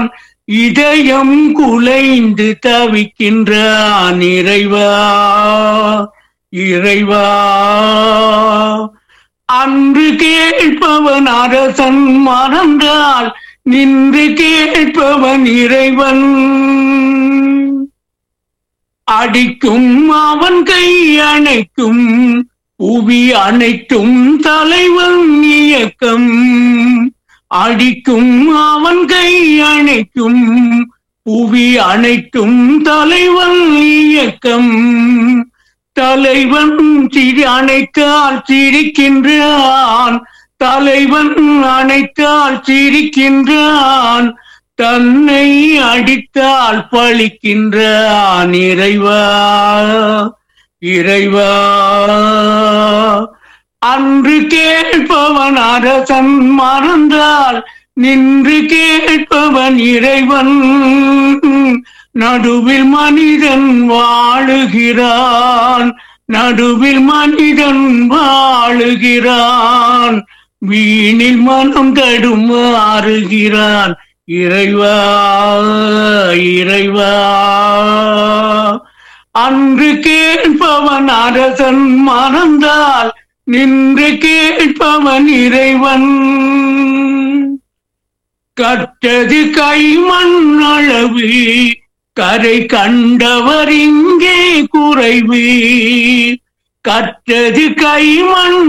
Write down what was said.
நான் இதயம் குலைந்து தவிக்கின்றான் இறைவா இறைவா அன்று கேட்பவன் அரசன் மறந்தால் நின்று கேட்பவன் இறைவன் அடிக்கும் அவன் கை அணைக்கும் புவி அனைத்தும் தலைவன் இயக்கம் அடிக்கும் அவன் கை அணைக்கும் புவி அனைத்தும் தலைவன் இயக்கம் தலைவன் சிரி அணைத்தால் சிரிக்கின்றான் தலைவன் அணைத்தால் சிரிக்கின்றான் தன்னை அடித்தால் பழிக்கின்றான் இறைவா இறைவா அன்று கேட்பவன் அரசன் மறந்தால் நின்று கேட்பவன் இறைவன் நடுவில் மனிதன் வாழுகிறான் நடுவில் மனிதன் வாழுகிறான் வீணில் மனம் தடுமாறுகிறான் இறைவா இறைவா அன்று கேட்பவன் அரசன் மறந்தால் நின்று கேட்பவன் இறைவன் கற்றது கைமண் அளவு கரை கண்டவர் இங்கே குறைவு கற்றது கைமண்